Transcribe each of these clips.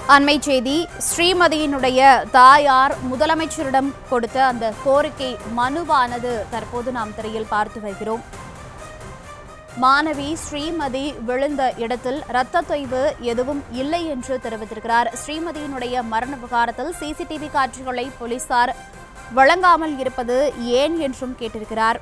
அண்மை செய்தி ஸ்ரீமதியினுடைய தாயார் முதலமைச்சரிடம் கொடுத்த அந்த கோரிக்கை மனுவானது தற்போது நாம் திரையில் பார்த்து வருகிறோம் மாணவி ஸ்ரீமதி விழுந்த இடத்தில் இரத்த தொய்வு எதுவும் இல்லை என்று தெரிவித்திருக்கிறார் ஸ்ரீமதியினுடைய மரண விவகாரத்தில் சிசிடிவி காட்சிகளை போலீசார் வழங்காமல் இருப்பது ஏன் என்றும் கேட்டிருக்கிறார்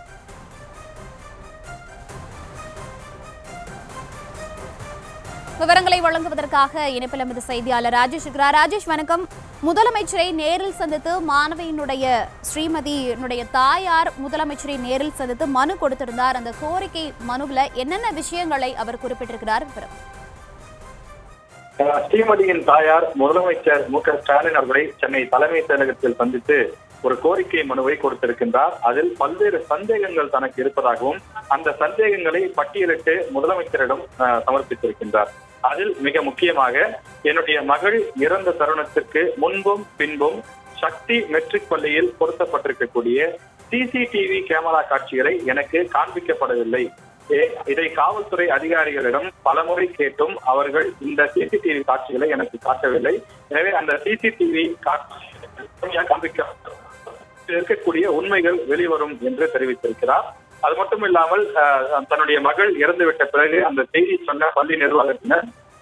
விவரங்களை வழங்குவதற்காக இணைப்பில் எமது செய்தியாளர் ராஜேஷ் இருக்கிறார் ராஜேஷ் வணக்கம் முதலமைச்சரை நேரில் சந்தித்து மாணவியினுடைய ஸ்ரீமதியினுடைய தாயார் முதலமைச்சரை நேரில் சந்தித்து மனு கொடுத்திருந்தார் அந்த கோரிக்கை மனுவில் என்னென்ன விஷயங்களை அவர் குறிப்பிட்டிருக்கிறார் விவரம் அஹ் ஸ்ரீமதியின் தாயார் முதலமைச்சர் மு க ஸ்டாலின் அவர்களை சென்னை தலைமைச் செயலகத்தில் சந்தித்து ஒரு கோரிக்கை மனுவை கொடுத்திருக்கின்றார் அதில் பல்வேறு சந்தேகங்கள் தனக்கு இருப்பதாகவும் அந்த சந்தேகங்களை பட்டியலிட்டு முதலமைச்சரிடம் அஹ், சமர்ப்பித்திருக்கின்றார் அதில் மிக முக்கியமாக என்னுடைய மகள் இறந்த தருணத்திற்கு முன்பும் பின்பும் சக்தி மெட்ரிக் பள்ளியில் பொருத்தப்பட்டிருக்கக்கூடிய சிசிடிவி கேமரா காட்சிகளை எனக்கு காண்பிக்கப்படவில்லை ஏ- இதை காவல்துறை அதிகாரிகளிடம் பலமுறை கேட்டும் அவர்கள் இந்த சிசிடிவி காட்சிகளை எனக்கு காட்டவில்லை எனவே அந்த சிசிடிவி காண்பிக்க இருக்கக்கூடிய உண்மைகள் வெளிவரும் என்று தெரிவித்திருக்கிறார் அது மட்டும் இல்லாமல் அஹ், தன்னுடைய மகள் இறந்துவிட்ட பிறகு அந்த செய்தி சொன்ன பள்ளி நிர்வாகத்தினர்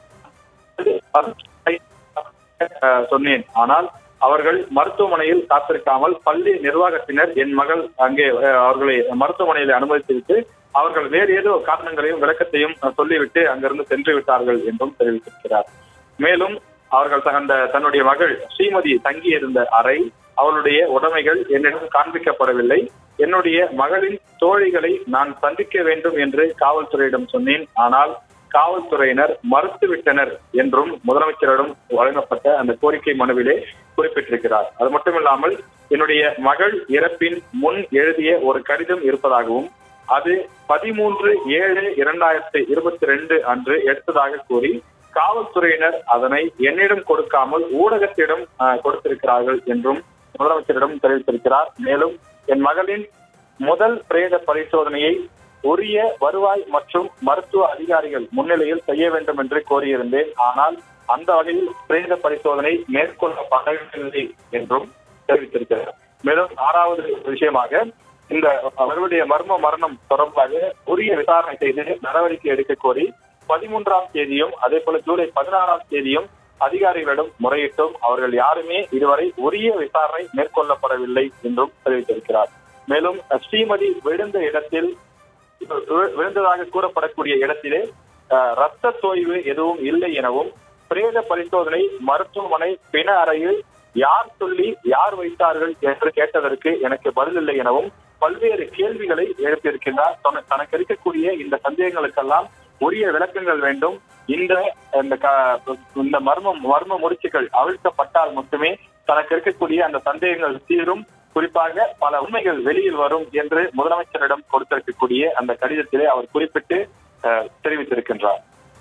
அஹ், சொன்னேன் ஆனால் அவர்கள் மருத்துவமனையில் காத்திருக்காமல் பள்ளி நிர்வாகத்தினர் என் மகள் அங்கே அஹ், அவர்களை மருத்துவமனையில் அனுமதித்துவிட்டு அவர்கள் வேறு ஏதோ காரணங்களையும் விளக்கத்தையும் அஹ், சொல்லிவிட்டு அங்கிருந்து சென்று விட்டார்கள் என்றும் தெரிவித்திருக்கிறார் மேலும் அவர்கள் த- அந்த தன்னுடைய மகள் ஸ்ரீமதி தங்கியிருந்த அறை அவளுடைய உடைமைகள் என்னிடம் காண்பிக்கப்படவில்லை என்னுடைய மகளின் தோழிகளை நான் சந்திக்க வேண்டும் என்று காவல்துறையிடம் சொன்னேன் ஆனால் காவல்துறையினர் மறுத்துவிட்டனர் என்றும் முதலமைச்சரிடம் வழங்கப்பட்ட அந்த கோரிக்கை மனுவிலே குறிப்பிட்டிருக்கிறார் அது மட்டுமில்லாமல் என்னுடைய மகள் இறப்பின் முன் எழுதிய ஒரு கடிதம் இருப்பதாகவும் அது பதிமூன்று ஏழு இரண்டாயிரத்தி இருபத்தி ரெண்டு அன்று எடுத்ததாக கூறி காவல்துறையினர் அதனை என்னிடம் கொடுக்காமல் ஊடகத்திடம் ஆஹ், கொடுத்திருக்கிறார்கள் என்றும் முதலமைச்சரிடம் தெரிவித்திருக்கிறார் மேலும் என் மகளின் முதல் பிரேத பரிசோதனையை உரிய வருவாய் மற்றும் மருத்துவ அதிகாரிகள் முன்னிலையில் செய்ய வேண்டும் என்று கோரியிருந்தேன் ஆனால் அந்த வகையில் பிரேத பரிசோதனை மேற்கொள்ளப்படவில்லை என்றும் தெரிவித்திருக்கிறார் மேலும் ஆறாவது விஷயமாக இந்த அவர்களுடைய மர்ம மரணம் தொடர்பாக உரிய விசாரணை செய்து நடவடிக்கை எடுக்க கோரி பதிமூன்றாம் தேதியும் அதே போல ஜூலை பதினாறாம் தேதியும் அதிகாரிகளிடம் முறையிட்டும் அவர்கள் யாருமே இதுவரை உரிய விசாரணை மேற்கொள்ளப்படவில்லை என்றும் தெரிவித்திருக்கிறார் மேலும் ஸ்ரீமதி விழுந்த இடத்தில் வி- விழுந்ததாக கூறப்படக்கூடிய இடத்திலே அஹ், ரத்த தோய்வு எதுவும் இல்லை எனவும் பிரேத பரிசோதனை மருத்துவமனை பிண அறையில் யார் சொல்லி யார் வைத்தார்கள் என்று கேட்டதற்கு எனக்கு பதில் இல்லை எனவும் பல்வேறு கேள்விகளை எழுப்பியிருக்கின்றார் தன- தனக்கு இருக்கக்கூடிய இந்த சந்தேகங்களுக்கெல்லாம் உரிய விளக்கங்கள் வேண்டும் இந்த இந்த க- இந்த மர்ம மர்ம முடிச்சுகள் அவிழ்க்கப்பட்டால் மட்டுமே தனக்கு இருக்கக்கூடிய அந்த சந்தேகங்கள் தீரும் குறிப்பாக பல உண்மைகள் வெளியில் வரும் என்று முதலமைச்சரிடம் கொடுத்திருக்கக்கூடிய அந்த கடிதத்திலே அவர் குறிப்பிட்டு அஹ், தெரிவித்திருக்கின்றார்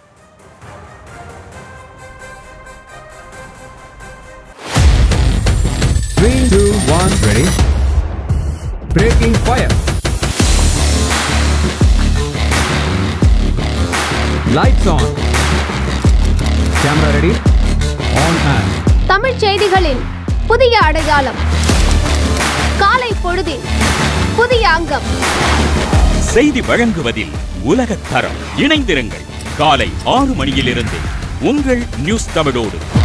Three, two, one, ready. Breaking fire. Lights on. Camera ready. On and. Tamil செய்திகளின் புதிய அடையாளம் காலை பொழுதில் புதிய அங்கம் செய்தி வழங்குவதில் உலகத் தரம் இணைந்திருங்கள் காலை ஆறு மணியிலிருந்து உங்கள் நியூஸ் தமிழோடு